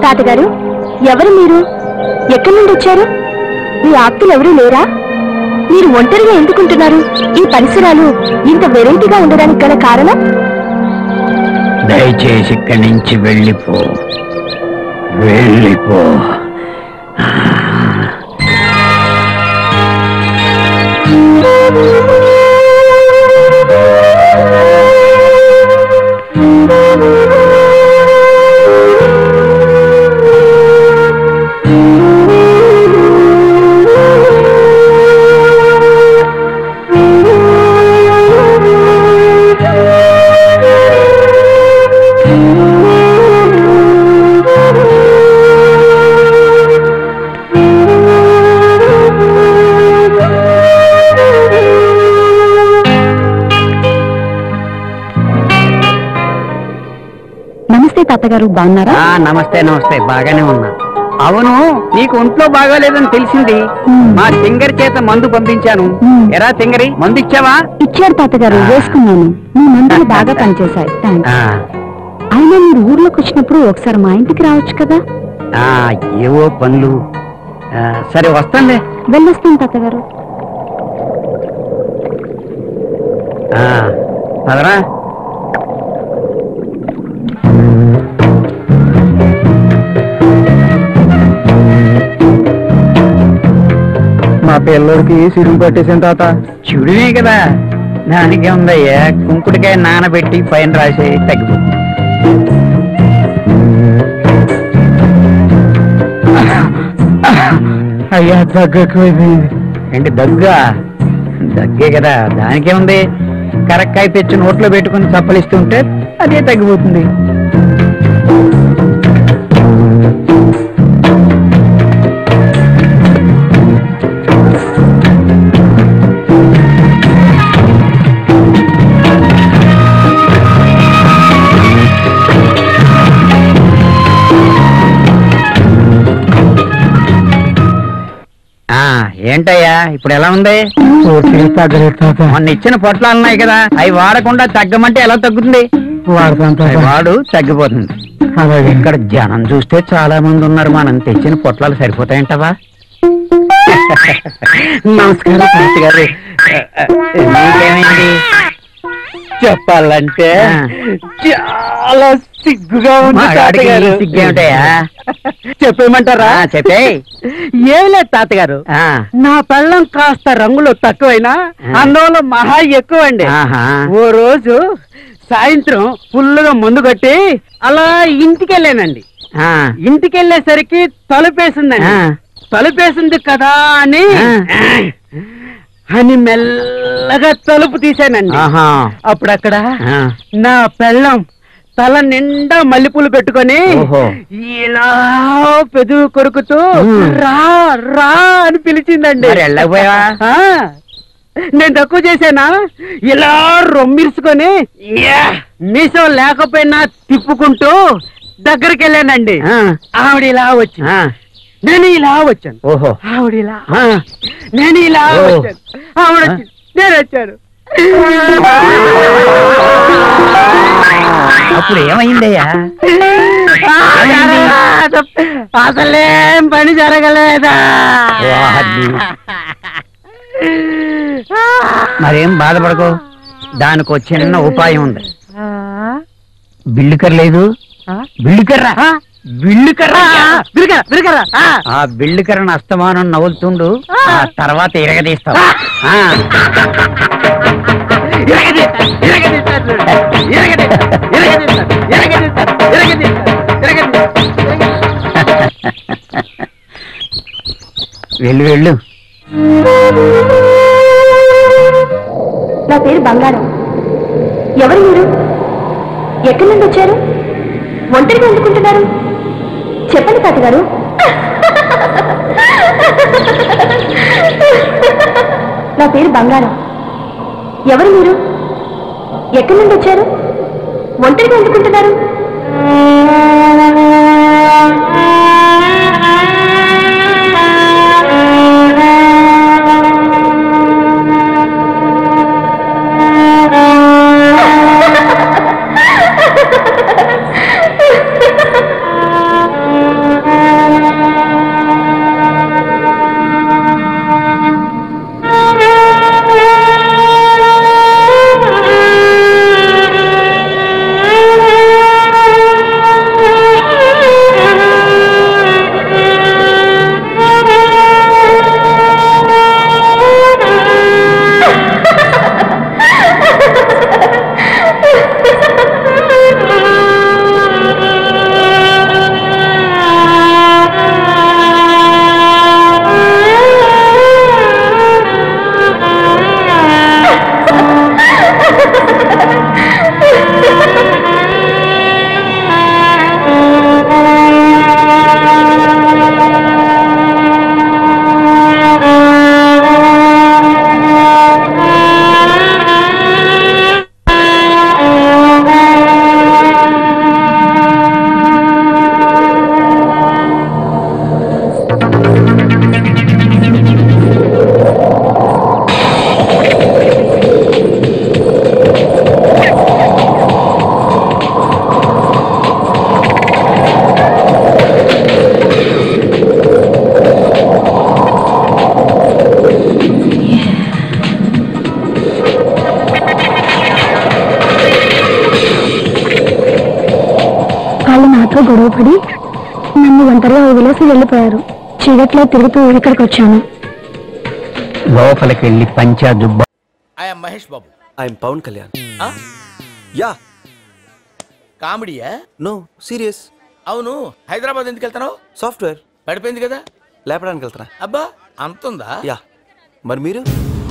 తాతగారు ఎవరు మీరు ఎక్కడి నుండి వచ్చారు మీ ఆప్తులు ఎవరూ లేరా మీరు ఒంటరిగా ఎందుకుంటున్నారు ఈ పరిసరాలు ఇంత వెరైటీగా ఉండడానికి గల కారణం దయచేసి ఇక్కడి నుంచి వెళ్ళిపో వెళ్ళిపో నమస్తే తాతగారు బాగున్నారా ఆ, నమస్తే నమస్తే బాగానే ఉన్నా అవును నీకు ఒంట్లో బాగాలేదని తెలిసింది మ్మ్. మా తింగరి చేత మందు పంపించాను మ్మ్. ఎరా తింగరి మందు ఇచ్చావా ఇచ్చారు తాతగారు ఆ. వేసుకున్నాను మీ మందులు బాగా పనిచేశాయి థ్యాంక్స్ ఆ, అయినా మీరు ఊర్లోకి వచ్చినప్పుడు ఒకసారి మా ఇంటికి రావచ్చు కదా ఆ, ఏవో పనులు ఆ, సరే వస్తానులే వెళ్ళొస్తాను తాతగారు ఆ, పదరా మా పిల్లడికి సిరుగు పట్టేసాను తాత చూడునే కదా దానికి ఉందయ్యా కుంకుడికాయ నానబెట్టి పైన రాసి తగ్గిపోతుంది అయ్యా తగ్గకపోయింది ఏంటి దగ్గా దగ్గే కదా దానికేముంది కరక్కాయ తెచ్చి నోట్లో పెట్టుకుని చప్పలిస్తుంటే అదే తగ్గిపోతుంది ఆ ఏంటయ్యా ఇప్పుడు ఎలా ఉంది పూర్తిగా తగ్గలేదు తాత మొన్న ఇచ్చిన పొట్లాలు ఉన్నాయి కదా అవి వాడకుండా తగ్గమంటే ఎలా తగ్గుతుంది వాడతాను అవి తాత వాడు తగ్గిపోతుంది అలాగే ఇక్కడ జనం చూస్తే చాలా మంది ఉన్నారు మనం తెచ్చిన పొట్లాలు సరిపోతాయంటవా నమస్కారం శాస్త్రి గారు నీకేమైంది చెప్పాలంటే ఆ. చాలా సిగ్గుగా ఉంది మగాడికి తాతగారు ఈ సిగ్గేమిటయ్యా? చెప్పేయమంటారా ఆ, చెప్పే ఏం లేదు తాతగారు ఆ, నా పెళ్ళం కాస్త రంగులు తక్కువైనా ఆ. అందువల్ల మహా ఎక్కువండి ఆహా. ఓ రోజు సాయంత్రం ఫుల్లుగా ముందు కట్టి అలా ఇంటికి వెళ్ళానండి ఆ, ఇంటికి వెళ్ళేసరికి తలుపేసిందండి ఆ. తలుపేసింది కదా అని ఆ. అని మెల్లగా తలుపు తీశానండి ఆహా. అప్పుడు అక్కడ ఆ, నా పెళ్ళం తల నిండా మల్లెపూలు పెట్టుకొని ఓహో. ఇలా పెదవు కొరుకుతూ ఉమ్. రా రా అని పిలిచిందండి మరి వెళ్ళకపోయావా? ఆ, నేను తక్కువ చేశానా ఇలా రొమ్మిర్చుకొని యా, మీసం లేకపోయినా తిప్పుకుంటూ దగ్గరికి వెళ్ళానండి ఆ, ఆవిడ ఇలా వచ్చి ఆ, నేను ఇలా వచ్చాను ఓహో ఆవిడ ఇలా ఆ, నేను ఇలా ఓ. వచ్చాను ఆవిడ వచ్చి నేను వచ్చాను అప్పుడు ఏమైందయ్యా అసలేం పని జరగలేదా వాహ్ని. మరేం బాధపడకు దానికి ఒక చిన్న ఉపాయం ఉంది బిల్లుకర్ లేదు బిల్లుకర్రా బిల్లుకర్రా బిరికరా బిరికరా ఆ బిల్లుకర్రను అస్తమానం నవ్వులుతుండు ఆ తర్వాత ఇరగదీస్తావు ఆ, వెళ్ళు వెళ్ళు నా పేరు బంగారం ఎవరు మీరు ఎక్కడి నుండి వచ్చారు ఒంటరిగా ఎందుకుంటున్నారు చెప్పండి తాతగారు నా పేరు బంగారం ఎవరు మీరు ఎక్కడి నుండి వచ్చారు ఒంటరిగా ఎందుకుంటున్నారు గొడవపడి నన్ను ఒంటరిగా వదిలేసి వెళ్ళిపోయారు చీకట్లో తిరుగుతూ ఇక్కడికి వచ్చాను లోపలికి వెళ్ళి పంచా జుబ్బా ఐఎమ్ మహేష్ బాబు ఐఎమ్ పవన్ కళ్యాణ్ ఆ? యా కామెడీయా నో సీరియస్ అవును హైదరాబాద్ ఎందుకు వెళ్తున్నావు సాఫ్ట్వేర్ పడిపోయింది కదా లేపడానికి వెళ్తున్నా అబ్బా అంతుందా యా మరి మీరు